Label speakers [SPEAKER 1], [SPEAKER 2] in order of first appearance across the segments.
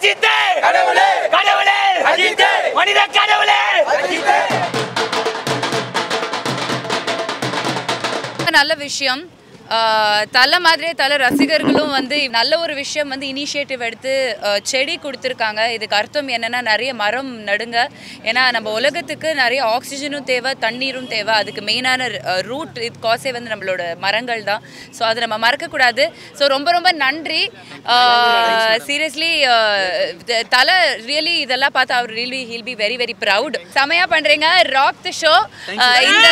[SPEAKER 1] அஜித்தே கடவுளே கடவுளே அஜித்தே மனித கடவுளே
[SPEAKER 2] நல்ல விஷயம் ஆஹ் தலை மாதிரியே தலை ரசிகர்களும் வந்து நல்ல ஒரு விஷயம் வந்து இனிஷியேட்டிவ் எடுத்து ஆஹ் செடி கொடுத்துருக்காங்க இதுக்கு அர்த்தம் என்னன்னா நிறைய மரம் நடுங்க ஏன்னா நம்ம உலகத்துக்கு நிறைய ஆக்சிஜனும் தேவை தண்ணீரும் தேவை அதுக்கு மெயினான ரூட் இது காசே வந்து நம்மளோட மரங்கள் தான் ஸோ அதை நம்ம மறக்கக்கூடாது ஸோ ரொம்ப ரொம்ப நன்றி சீரியஸ்லி தலை ரியலி இதெல்லாம் பார்த்து அவர் really he'll be very very proud செமையா பண்றீங்க ராக் த ஷோ இந்த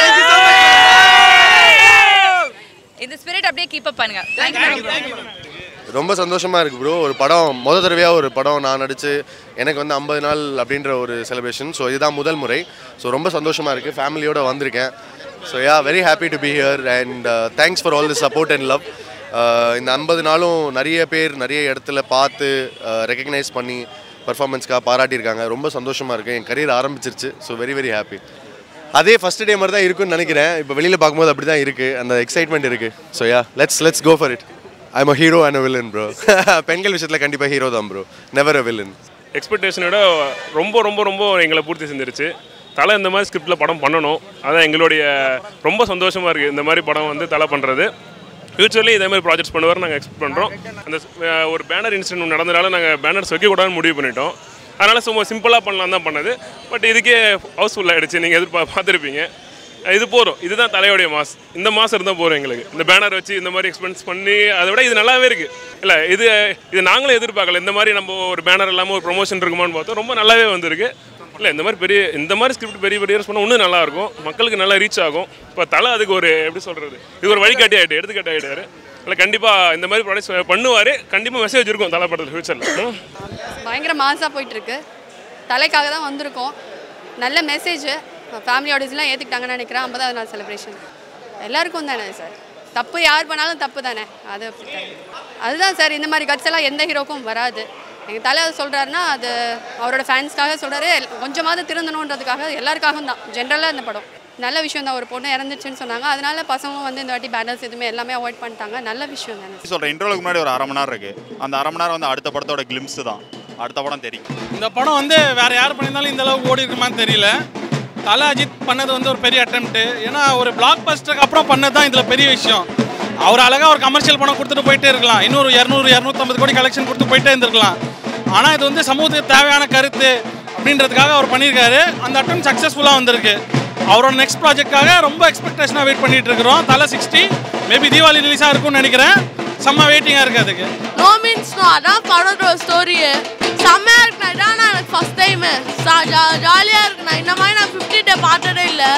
[SPEAKER 2] இந்த ஸ்பிரிட் அப்படியே கீப் அப் பண்ணுங்க தேங்க்யூ
[SPEAKER 3] ரொம்ப சந்தோஷமாக இருக்குது ப்ரோ ஒரு படம் முத தடவையாக ஒரு படம் நான் நடித்து எனக்கு வந்து ஐம்பது நாள் அப்படின்ற ஒரு செலிப்ரேஷன் ஸோ இதுதான் முதல் முறை ஸோ ரொம்ப சந்தோஷமாக இருக்குது ஃபேமிலியோடு வந்திருக்கேன் so yeah very happy to be here and thanks for all the support and love இந்த ஐம்பது நாளும் நிறைய பேர் நிறைய இடத்துல பார்த்து ரெக்கக்னைஸ் பண்ணி பர்ஃபார்மன்ஸ்க்காக பாராட்டியிருக்காங்க ரொம்ப சந்தோஷமாக இருக்குது என் கரியர் ஆரம்பிச்சிருச்சு ஸோ வெரி வெரி ஹாப்பி அதே ஃபஸ்ட் டே மாதிரி தான் இருக்குன்னு நினைக்கிறேன் இப்போ வெளியில் பார்க்கும்போது அப்படி தான் இருக்குது அந்த எக்ஸைட்மெண்ட் இருக்குது so yeah let's let's go for it I'm a hero and a villain bro பெண்கள் விஷயத்தில் கண்டிப்பாக ஹீரோ தான் ப்ரோ நெவர் அ வில்லன்
[SPEAKER 4] எக்ஸ்பெக்டேஷனோட ரொம்ப ரொம்ப ரொம்ப எங்களை பூர்த்தி செஞ்சிருச்சு தலை இந்த மாதிரி ஸ்கிரிப்டில் படம் பண்ணணும் அதான் எங்களுடைய ரொம்ப சந்தோஷமாக இருக்குது இந்த மாதிரி படம் வந்து தலை பண்ணுறது ஃப்யூச்சர்லேயும் இதே மாதிரி ப்ராஜெக்ட்ஸ் பண்ணுவார் நாங்கள் எக்ஸ்பெக்ட் பண்ணுறோம் அந்த அஹ், ஒரு பேனர் இன்சிடென்ட் நடந்தனால நாங்கள் பேனர்ஸ் வைக்கக்கூடாதுன்னு முடிவு பண்ணிட்டோம் அதனால் சும்மா சிம்பிளாக பண்ணலாம் தான் பண்ணது பட் இதுக்கே ஹவுஸ்ஃபுல் ஆகிடுச்சு நீங்கள் எதிர்பா பார்த்துருப்பீங்க இது போதும் இதுதான் தலையோடைய மாஸ் இந்த மாதம் இருந்தால் போதும் எங்களுக்கு இந்த பேனர் வச்சு இந்த மாதிரி எக்ஸ்பென்ஸ் பண்ணி அதை விட இது நல்லாவே இருக்குது இல்லை இது இது நாங்களும் எதிர்பார்க்கல இந்த மாதிரி நம்ம ஒரு பேனர் இல்லாமல் ஒரு ப்ரொமோஷன் இருக்குமான்னு பார்த்தோம் ரொம்ப நல்லாவே வந்திருக்கு இல்லை இந்த மாதிரி பெரிய இந்த மாதிரி ஸ்கிரிப்ட் பெரிய பெரிய பண்ணால் இன்னும் நல்லா இருக்கும் மக்களுக்கு நல்லா ரீச் ஆகும் இப்போ தலை அதுக்கு ஒரு எப்படி சொல்கிறது இது ஒரு வழிகாட்டி ஆகிட்டு எடுத்துக்காட்டி ஆகிட்டாரு இல்லை கண்டிப்பாக இந்த மாதிரி ப்ராடக்ட்ஸ் பண்ணுவார் கண்டிப்பாக மெசேஜ் இருக்கும் தலை படத்தில் ஃபியூச்சரில்
[SPEAKER 5] பயங்கர மாசாக போயிட்டுருக்கு தலைக்காக தான் வந்திருக்கோம் நல்ல மெசேஜ் ஃபேமிலி ஆடியன்ஸ்லாம் ஏற்றுக்கிட்டாங்கன்னு நினைக்கிறேன் ஐம்பதாவது நாள் செலிப்ரேஷன் எல்லாருக்கும் தானே சார் தப்பு யார் பண்ணாலும் தப்பு தானே அது அப்படித்தானே. அதுதான் சார் இந்த மாதிரி கட்ஸ் எல்லாம் எந்த ஹீரோக்கும் வராது எங்கள் தலை அது சொல்கிறாருன்னா அது அவரோட ஃபேன்ஸ்க்காக சொல்கிறாரு கொஞ்சமாவது திருந்தணுன்றதுக்காக எல்லாருக்காகவும் தான் ஜென்ரலாக இந்த படம் நல்ல விஷயம் தான் ஒரு பொண்ணு இறந்துச்சுன்னு சொன்னாங்க அதனால பசங்களும் வந்து இந்த வாட்டி பேனர்ஸ் எதுவுமே எல்லாமே அவாய்ட் பண்ணிட்டாங்க நல்ல விஷயம் தானே
[SPEAKER 6] சொல்கிறேன் இன்ட்ரோலுக்கு முன்னாடி ஒரு அரை மணி நேரம் இருக்குது அந்த அரை மணி நேரம் வந்து அடுத்த படத்தோட கிளிம்ஸ் தான் அடுத்த படம் தெரியும்
[SPEAKER 7] இந்த படம் வந்து வேற யார் பண்ணியிருந்தாலும் இந்த அளவுக்கு ஓடி இருக்குமான்னு தெரியல தல அஜித் பண்ணது வந்து ஒரு பெரிய அட்டம்ப்ட் ஏன்னா ஒரு பிளாக் பஸ்டருக்கு அப்புறம் பண்ணது தான் இதில் பெரிய விஷயம் அவர் அழகாக ஒரு கமர்ஷியல் படம் கொடுத்துட்டு போயிட்டே இருக்கலாம் இன்னொரு இரநூறு இரநூத்தம்பது கோடி கலெக்ஷன் கொடுத்து போயிட்டே இருந்திருக்கலாம் ஆனால் இது வந்து சமூகத்துக்கு தேவையான கருத்து அப்படின்றதுக்காக அவர் பண்ணியிருக்காரு அந்த அட்டம் சக்ஸஸ்ஃபுல்லாக வந்திருக்கு அவரோட நெக்ஸ்ட் ப்ராஜெக்ட்காக ரொம்ப எக்ஸ்பெக்டேஷனாக வெயிட் பண்ணிட்டு இருக்கிறோம் தலை சிக்ஸ்டி மேபி தீபாவளி ரிலீஸாக இருக்கும்னு நினைக்கிறேன் செம்ம வெயிட்டிங்காக இருக்குது அதுக்கு
[SPEAKER 8] நோ மீன்ஸ் நோ அதான் படத்தோட ஸ்டோரியே செம்மையாக இருக்குண்ணா இதான் நான் எனக்கு ஃபஸ்ட் டைமு ஜாலியாக இருக்குண்ணா இந்த மாதிரி நான் ஃபிஃப்டி டே பார்த்ததே இல்லை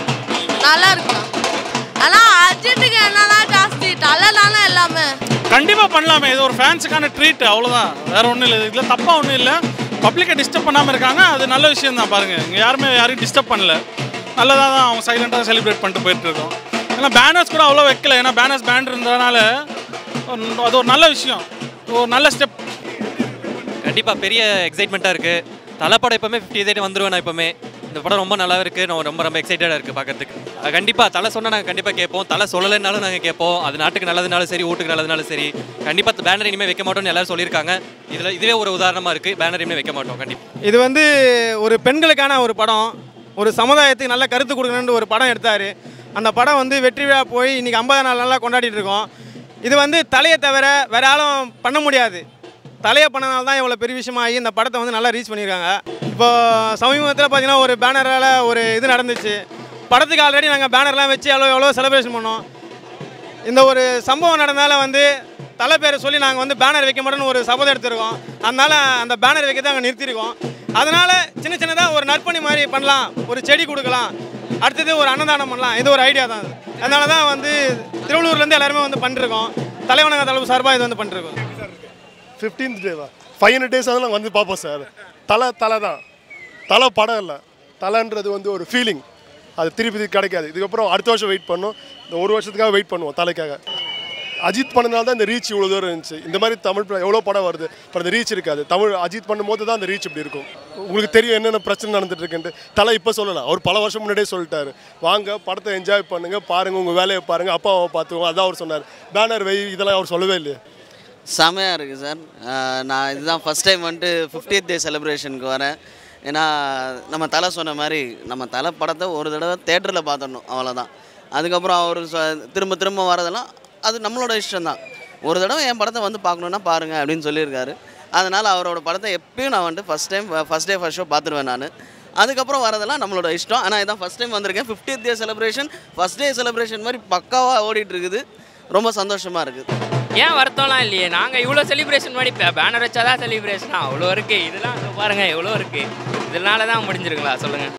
[SPEAKER 8] நல்லா இருக்குண்ணா ஆனால் அர்ஜென்ட்டுக்கு என்னன்னா ஜாஸ்தி தலை தானே எல்லாமே
[SPEAKER 7] கண்டிப்பாக பண்ணலாமே இது ஒரு ஃபேன்ஸுக்கான ட்ரீட் அவ்வளோதான் வேற ஒன்றும் இல்லை இதில் தப்பாக ஒன்றும் இல்லை பப்ளிக்கை டிஸ்டர்ப் பண்ணாமல் இருக்காங்க அது நல்ல விஷயம் தான் பாருங்கள் இங்கே யாருமே யாரையும் டிஸ்டர்ப் பண்ணல நல்லதாக தான் அவங்க சைலண்டாக செலிப்ரேட் பண்ணிட்டு போயிட்டு இருக்கோம் ஏன்னா பேனர்ஸ் கூட அவ்வளோ வைக்கல ஏன்னா பேனர்ஸ் பேண்ட் இருந்ததுனால ஒரு- அது ஒரு நல்ல விஷயம் ஒரு நல்ல ஸ்டெப்
[SPEAKER 9] கண்டிப்பாக பெரிய எக்ஸைட்மெண்ட்டாக இருக்குது தலைப்படம் எப்போவுமே ஃபிஃப்டி எயிட் வந்துருவேன் நான் எப்போவுமே இந்த படம் ரொம்ப நல்லா இருக்குது நான் ரொம்ப ரொம்ப எக்ஸைட்டடாக இருக்குது பார்க்கறதுக்கு கண்டிப்பாக தலை சொன்னால் நாங்கள் கண்டிப்பாக கேட்போம் தலை சொல்லலைனாலும் நாங்கள் கேட்போம் அது நாட்டுக்கு நல்லதுனாலும் சரி வீட்டுக்கு நல்லதுனாலும் சரி கண்டிப்பாக பேனர் இனிமேல் வைக்க மாட்டோம்னு எல்லாரும் சொல்லியிருக்காங்க இதில் இதுவே ஒரு உதாரணமாக இருக்குது பேனர் இனிமேல் வைக்க மாட்டோம் கண்டிப்பாக
[SPEAKER 10] இது வந்து ஒரு பெண்களுக்கான ஒரு படம் ஒரு சமுதாயத்துக்கு நல்ல கருத்து கொடுக்கணும்னு ஒரு படம் எடுத்தார் அந்த படம் வந்து வெற்றி விழா போய் இன்றைக்கி ஐம்பது நாள் நல்லா கொண்டாடிட்டு இருக்கோம் இது வந்து தலையை தவிர வேற யாரும் பண்ண முடியாது தலையை பண்ணனால தான் இவ்வளோ பெரிய விஷயமாகி இந்த படத்தை வந்து நல்லா ரீச் பண்ணியிருக்காங்க இப்போ சமீபத்தில் பார்த்தீங்கன்னா ஒரு பேனரால் ஒரு இது நடந்துச்சு படத்துக்கு ஆல்ரெடி நாங்கள் பேனர்லாம் வச்சு எவ்வளோ எவ்வளோ செலிப்ரேஷன் பண்ணோம் இந்த ஒரு சம்பவம் நடந்தால வந்து தலை பேரை சொல்லி நாங்கள் வந்து பேனர் வைக்க மாட்டோம்னு ஒரு சபதம் எடுத்திருக்கோம் அதனால அந்த பேனர் வைக்க அங்கே நிறுத்தியிருக்கோம் அதனால சின்ன சின்னதாக ஒரு நற்பணி மாதிரி பண்ணலாம் ஒரு செடி கொடுக்கலாம் அடுத்தது ஒரு அன்னதானம் பண்ணலாம் இது ஒரு ஐடியா தான் அது. அதனால தான் வந்து திருவள்ளூர்லேருந்து எல்லாருமே வந்து பண்ணிருக்கோம் தலைவனக தலைவர் சார்பாக இது வந்து பண்ணிருக்கோம்
[SPEAKER 11] ஃபிஃப்டீன்த் டேவா ஃபைவ் ஹண்ட்ரட் டேஸ் வந்து வந்து பார்ப்போம் சார் தலை தலை தான் தலை படம் இல்லை தலைன்றது வந்து ஒரு ஃபீலிங் அது திருப்பி திருப்பி கிடைக்காது இதுக்கப்புறம் அடுத்த வருஷம் வெயிட் பண்ணோம் இந்த ஒரு வருஷத்துக்காக வெயிட் பண்ணுவோம் தலைக்காக அஜித் பண்ணனால தான் இந்த ரீச் இவ்வளோ தூரம் இருந்துச்சு இந்த மாதிரி தமிழ் படம் எவ்வளோ படம் வருது அப்புறம் அந்த ரீச் இருக்காது தமிழ் அஜித் பண்ணும்போது தான் அந்த ரீச் இப்படி இருக்கும் உங்களுக்கு தெரியும் என்னென்ன பிரச்சனை நடந்துட்டு இருக்குன்ட்டு தலை இப்போ சொல்லலாம் அவர் பல வருஷம் முன்னாடியே சொல்லிட்டாரு வாங்க படத்தை என்ஜாய் பண்ணுங்க பாருங்க உங்கள் வேலையை பாருங்க அப்பாவை பார்த்துக்கோங்க அதான் அவர் சொன்னார் பேனர் வை இதெல்லாம் அவர் சொல்லவே இல்லையே
[SPEAKER 12] செமையாக இருக்குது சார் அஹ் நான் இதுதான் ஃபஸ்ட் டைம் வந்துட்டு 50th டே செலிப்ரேஷனுக்கு வரேன் ஏன்னா நம்ம தலை சொன்ன மாதிரி நம்ம தலை படத்தை ஒரு தடவை தேட்டரில் பார்த்துடணும் அவ்வளோதான் அதுக்கப்புறம் அவர் சொ- திரும்ப திரும்ப வரதெல்லாம் அது நம்மளோட இஷ்டம்தான் ஒரு தடவை என் படத்தை வந்து பார்க்கணுன்னா பாருங்கள் அப்படின்னு சொல்லியிருக்காரு அதனால் அவரோட படத்தை எப்பயும் நான் வந்துட்டு first time first day first show பார்த்துருவேன் நான் அதுக்கப்புறம் வரதெல்லாம் நம்மளோட இஷ்டம் ஆனால் இதான் ஃபஸ்ட் டைம் வந்திருக்கேன் 50th day celebration first day celebration மாதிரி பக்காவாக ஓடிட்டு இருக்குது ரொம்ப சந்தோஷமாக இருக்குது
[SPEAKER 13] ஏன் வருத்தம்லாம் இல்லையே நாங்கள் இவ்வளோ செலிப்ரேஷன் பண்ணி பேனர் வச்சாதான் செலிப்ரேஷனா அவ்வளோ இருக்குது இதெல்லாம் இதோ பாருங்க எவ்வளோ இருக்குது இதனால தான் முடிஞ்சிருங்களா சொல்லுங்கள்